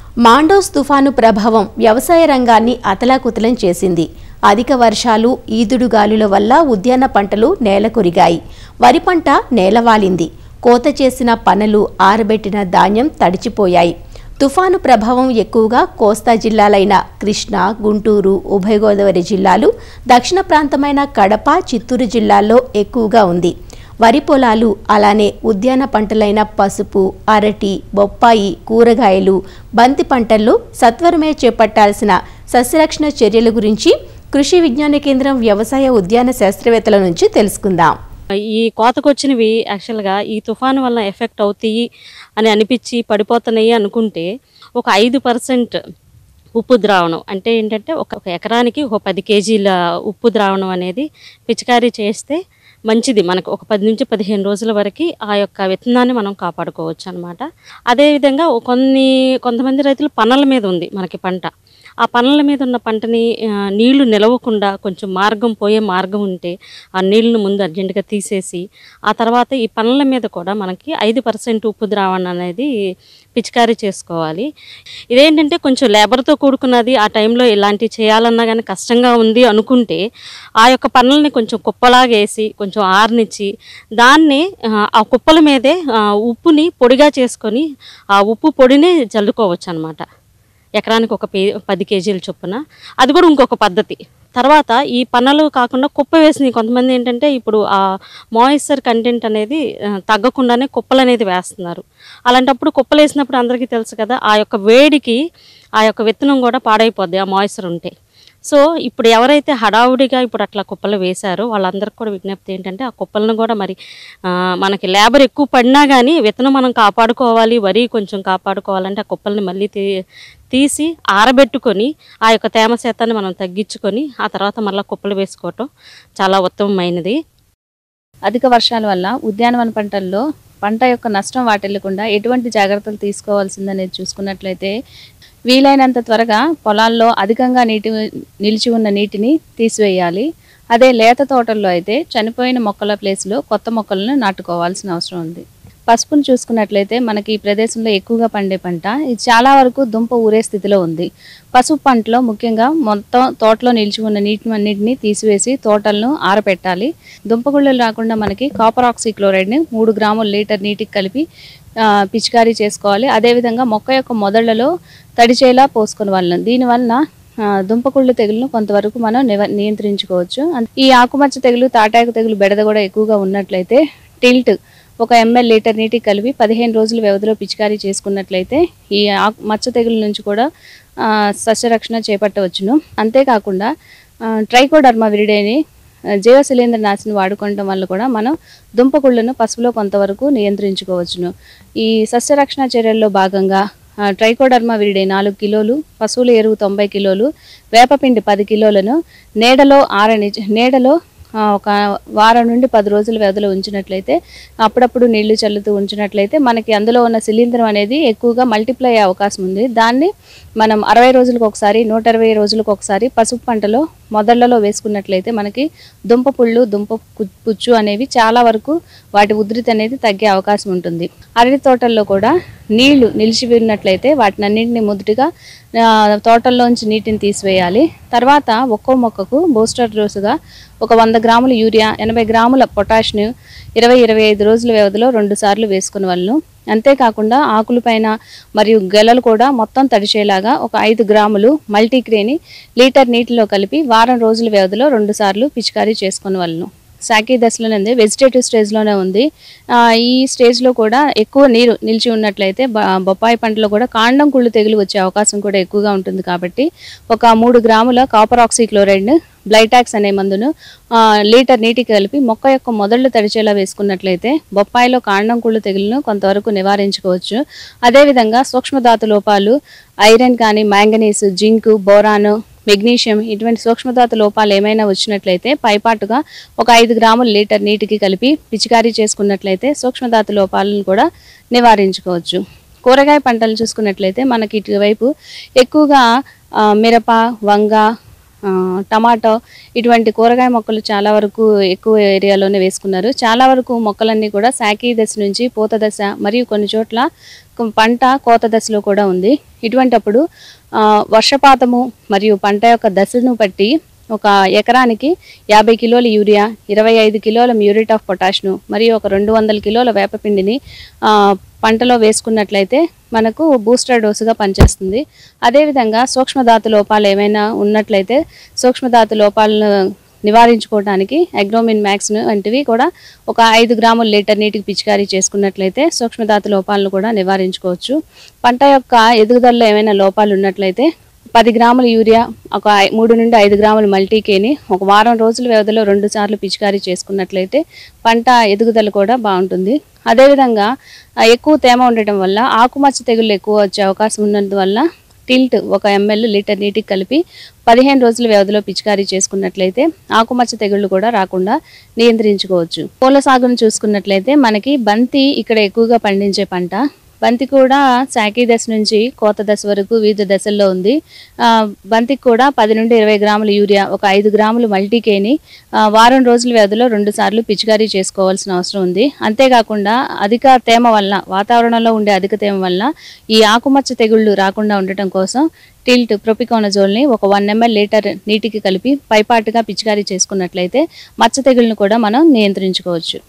Mandous తుఫాను ప్రభావం వ్యవసాయ రంగాన్ని అతలాకుతలం చేసింది అధిక వర్షాలు ఈదుడు గాలుల వల్ల ఉద్యాన పంటలు నేలకొరిగాయి వరి పంట నేలవాలింది కోత చేసిన పనలు ఆరబెట్టిన ధాన్యం తడిచిపోయాయి తుఫాను ప్రభావం ఎక్కువగా కోస్తా జిల్లాలైన కృష్ణా గుంటూరు ఉభయ గోదావరి జిల్లాలు దక్షిణ ప్రాంతమైన కడప చిత్తూరు జిల్లాల్లో ఎక్కువగా ఉంది వరి పొలాలు అలానే ఉద్యాన పంటలైన పసుపు అరటి బొప్పాయి కూరగాయలు బంతి పంటల్లో సత్వరమే చేపట్టాల్సిన సస్యరక్షణ చర్యల గురించి కృషి విజ్ఞాన కేంద్రం వ్యవసాయ ఉద్యాన శాస్త్రవేత్తల నుంచి తెలుసుకుందాం ఈ కోతకొచ్చినవి యాక్చువల్గా ఈ తుఫాను వల్ల ఎఫెక్ట్ అవుతాయి అని అనిపించి పడిపోతున్నాయి అనుకుంటే ఒక ఐదు పర్సెంట్ ఉప్పు ద్రావణం అంటే ఏంటంటే ఒక ఒక ఎకరానికి ఒక పది కేజీల ఉప్పు ద్రావణం అనేది పిచికారీ చేస్తే మంచిది మనకు ఒక పది నుంచి పదిహేను రోజుల వరకు ఆ యొక్క విత్తనాన్ని మనం కాపాడుకోవచ్చు అనమాట అదేవిధంగా కొన్ని కొంతమంది రైతులు పనల మీద ఉంది మనకి పంట ఆ పనుల మీద ఉన్న పంటని ఆ, నీళ్లు నిలవకుండా కొంచెం మార్గం పోయే మార్గం ఉంటే ఆ నీళ్ళను ముందు అర్జెంటుగా తీసేసి ఆ తర్వాత ఈ పనుల మీద కూడా మనకి ఐదు పర్సెంట్ ఉప్పు ద్రావణం అనేది పిచికారీ చేసుకోవాలి ఇదేంటంటే కొంచెం లేబర్తో కూడుకున్నది ఆ టైంలో ఇలాంటివి చేయాలన్నా కానీ కష్టంగా ఉంది అనుకుంటే ఆ యొక్క పనులని కొంచెం కుప్పలాగేసి కొంచెం ఆరనిచ్చి దాన్ని ఆ, ఆ కుప్పల మీదే ఆ, ఉప్పుని పొడిగా చేసుకొని ఆ ఉప్పు పొడిని జల్లుకోవచ్చు అనమాట ఎకరానికి ఒక పే పది కేజీల చొప్పున అది కూడా ఇంకొక పద్ధతి తర్వాత ఈ పనులు కాకుండా కుప్ప వేసినవి కొంతమంది ఏంటంటే ఇప్పుడు ఆ మాయిశ్చర్ కంటెంట్ అనేది ఆ, తగ్గకుండానే కుప్పలు అనేది వేస్తున్నారు అలాంటప్పుడు కుప్పలు వేసినప్పుడు అందరికీ తెలుసు కదా ఆ యొక్క వేడికి ఆ యొక్క విత్తనం కూడా పాడైపోద్ది ఆ మాయిశ్చర్ ఉంటే సో ఇప్పుడు ఎవరైతే హడావుడిగా ఇప్పుడు అట్లా కుప్పలు వేశారో వాళ్ళందరికీ కూడా విజ్ఞప్తి ఏంటంటే ఆ కుప్పలను కూడా మరి ఆ, మనకి లేబర్ ఎక్కువ పడినా కానీ విత్తనం మనం కాపాడుకోవాలి వరి కొంచెం కాపాడుకోవాలంటే ఆ కుప్పల్ని మళ్ళీ తీ తీసి ఆరబెట్టుకొని ఆ యొక్క తేమ శాతాన్ని మనం తగ్గించుకొని ఆ తర్వాత మళ్ళీ కుప్పలు వేసుకోవటం చాలా ఉత్తమమైనది అధిక వర్షాల వల్ల ఉద్యానవన పంటల్లో పంట యొక్క నష్టం వాటిల్లకుండా ఎటువంటి జాగ్రత్తలు తీసుకోవాల్సిందనేది చూసుకున్నట్లయితే వీలైనంత త్వరగా పొలాల్లో అధికంగా నీటి నిలిచి ఉన్న నీటిని తీసివేయాలి అదే లేత తోటల్లో అయితే చనిపోయిన మొక్కల ప్లేస్లో కొత్త మొక్కలను నాటుకోవాల్సిన అవసరం ఉంది పసుపును చూసుకున్నట్లయితే మనకి ఈ ప్రదేశంలో ఎక్కువగా పండే పంట ఇది చాలా వరకు దుంప ఊరే స్థితిలో ఉంది పసుపు పంటలో ముఖ్యంగా మొత్తం తోటలో నిలిచి ఉన్న నీటిని అన్నిటిని తీసివేసి తోటలను ఆరబెట్టాలి దుంపగుళ్ళలు రాకుండా మనకి కాపర్ ఆక్సీ క్లోరైడ్ని మూడు గ్రాముల లీటర్ నీటికి కలిపి ఆ, పిచికారీ చేసుకోవాలి అదేవిధంగా మొక్క యొక్క మొదళ్లలో తడిచేలా పోసుకుని వాళ్ళం దీనివల్ల ఆ, దుంపకుళ్ళు తెగులను కొంతవరకు మనం నివ- నియంత్రించుకోవచ్చు అన్- ఈ ఆకుమచ్చ తెగులు తాటాకు తెగులు బెడద కూడా ఎక్కువగా ఉన్నట్లయితే టిల్ట్ ఒక ఎంఎల్ లీటర్ నీటికి కలిపి పదిహేను రోజుల వ్యవధిలో పిచికారీ చేసుకున్నట్లయితే ఈ ఆకు మచ్చ తెగుల నుంచి కూడా ఆ, సస్యరక్షణ చేపట్టవచ్చును అంతేకాకుండా ఆ, ట్రైకోడర్మా విరిడేని ఆ, జీవ శిలీంద్ర నాశిని వాడుకోవడం వల్ల కూడా మనం దుంపకుళ్ళను పసుపులో కొంతవరకు నియంత్రించుకోవచ్చును ఈ సస్యరక్షణ చర్యల్లో భాగంగా ఆ, ట్రైకోడర్మా విరిడే నాలుగు కిలోలు పశువుల ఎరువు తొంభై కిలోలు వేపపిండి పది కిలోలను నీడలో ఆరని నీడలో ఆ, ఒక వారం నుండి పది రోజుల వ్యవధిలో ఉంచినట్లయితే అప్పుడప్పుడు నీళ్లు చల్లుతూ ఉంచినట్లయితే మనకి అందులో ఉన్న శిలీంధ్రం అనేది ఎక్కువగా మల్టిప్లై అయ్యే అవకాశం ఉంది దాన్ని మనం అరవై రోజులకు ఒకసారి నూట అరవై రోజులకు ఒకసారి పసుపు పంటలో మొదళ్లలో వేసుకున్నట్లయితే మనకి దుంప పుళ్ళు దుంప పు- పుచ్చు అనేవి చాలా వరకు వాటి ఉధృతి అనేది తగ్గే అవకాశం ఉంటుంది అరటి తోటల్లో కూడా నీళ్లు నిలిచి ఉన్నట్లయితే వాటిని అన్నింటినీ మొదటిగా ఆ, తోటల్లోంచి నీటిని తీసివేయాలి తర్వాత ఒక్కో మొక్కకు బూస్టర్ డోసుగా ఒక వంద గ్రాముల యూరియా ఎనభై గ్రాముల పొటాష్ను ఇరవై ఇరవై ఐదు రోజుల వ్యవధిలో రెండు సార్లు వేసుకునే వాళ్ళు అంతేకాకుండా ఆకులపైన మరియు గెలలు కూడా మొత్తం తడిచేలాగా ఒక ఐదు గ్రాములు మల్టీగ్రేని లీటర్ నీటిలో కలిపి వారం రోజుల వ్యవధిలో రెండు సార్లు పిచికారీ చేసుకునే వాళ్ళను సాకి దశలోనే ఉంది వెజిటేటివ్ స్టేజ్లోనే ఉంది ఆ, ఈ స్టేజ్లో కూడా ఎక్కువ నీరు నిలిచి ఉన్నట్లయితే బ- బొప్పాయి పంటలో కూడా కాండం కుళ్ళు తెగులు వచ్చే అవకాశం కూడా ఎక్కువగా ఉంటుంది కాబట్టి ఒక మూడు గ్రాముల కాపర్ ఆక్సీ క్లోరైడ్ను బ్లైటాక్స్ అనే మందును ఆ, లీటర్ నీటికి కలిపి మొక్క యొక్క మొదళ్ళు తడిచేలా వేసుకున్నట్లయితే బొప్పాయిలో కాండం కుళ్ళు తెగులను కొంతవరకు నివారించుకోవచ్చు అదేవిధంగా సూక్ష్మధాతు లోపాలు ఐరన్ కానీ మ్యాంగనీస్ జింక్ బోరాను మెగ్నీషియం ఇటువంటి సూక్ష్మధాతు లోపాలు ఏమైనా వచ్చినట్లయితే పైపాటుగా ఒక ఐదు గ్రాముల లీటర్ నీటికి కలిపి పిచికారీ చేసుకున్నట్లయితే సూక్ష్మధాతు లోపాలను కూడా నివారించుకోవచ్చు కూరగాయ పంటలు చూసుకున్నట్లయితే మనకి ఇటువైపు ఎక్కువగా ఆ, మిరప వంగ ఆ, టమాటో ఇటువంటి కూరగాయ మొక్కలు చాలా వరకు ఎక్కువ ఏరియాలోనే వేసుకున్నారు చాలా వరకు మొక్కలన్నీ కూడా శాఖీ దశ నుంచి పూత దశ మరియు కొన్ని చోట్ల కొ- పంట కోత దశలో కూడా ఉంది ఇటువంటప్పుడు ఆ, వర్షపాతము మరియు పంట యొక్క దశను బట్టి ఒక ఎకరానికి యాభై కిలోల యూరియా ఇరవై ఐదు కిలోల మ్యూరేట్ ఆఫ్ పొటాష్ను మరియు ఒక రెండు వందల కిలోల వేపపిండిని ఆ, పంటలో వేసుకున్నట్లయితే మనకు బూస్టర్ డోసుగా పనిచేస్తుంది అదేవిధంగా సూక్ష్మధాతు లోపాలు ఏమైనా ఉన్నట్లయితే సూక్ష్మధాతు లోపాలను నివారించుకోవడానికి అగ్రోమిన్ మ్యాక్స్ వంటివి కూడా ఒక ఐదు గ్రాముల లీటర్ నీటికి పిచికారీ చేసుకున్నట్లయితే సూక్ష్మధాతు లోపాలను కూడా నివారించుకోవచ్చు పంట యొక్క ఎదుగుదలలో ఏమైనా లోపాలు ఉన్నట్లయితే పది గ్రాముల యూరియా ఒక ఐ- మూడు నుండి ఐదు గ్రాముల మల్టీకేని ఒక వారం రోజుల వ్యవధిలో రెండు సార్లు పిచికారీ చేసుకున్నట్లయితే పంట ఎదుగుదల కూడా బాగుంటుంది అదేవిధంగా ఆ, ఎక్కువ తేమ ఉండటం వల్ల ఆకుమచ్చ తెగుళ్ళు ఎక్కువ వచ్చే అవకాశం ఉన్నందువల్ల టిల్ట్ ఒక ఎంఎల్ లీటర్ నీటికి కలిపి పదిహేను రోజుల వ్యవధిలో పిచికారీ చేసుకున్నట్లయితే ఆకుమచ్చ తెగుళ్ళు కూడా రాకుండా నియంత్రించుకోవచ్చు పూల సాగును చూసుకున్నట్లయితే మనకి బంతి ఇక్కడ ఎక్కువగా పండించే పంట బంతి కూడా శాఖీ దశ నుంచి కోత దశ వరకు వివిధ దశల్లో ఉంది ఆ, బంతికి కూడా పది నుండి ఇరవై గ్రాముల యూరియా ఒక ఐదు గ్రాములు మల్టీకేని ఆ, వారం రోజుల వ్యవధిలో రెండు సార్లు పిచికారీ చేసుకోవాల్సిన అవసరం ఉంది అంతేకాకుండా అధిక తేమ వల్ల వాతావరణంలో ఉండే అధిక తేమ వల్ల ఈ ఆకుమచ్చ తెగుళ్ళు రాకుండా ఉండటం కోసం టిల్ట్ ప్రొపికోనజోల్ని ఒక వన్ ఎంఎల్ లీటర్ నీటికి కలిపి పైపాటుగా పిచికారీ చేసుకున్నట్లయితే మచ్చ తెగుళ్ళను కూడా మనం నియంత్రించుకోవచ్చు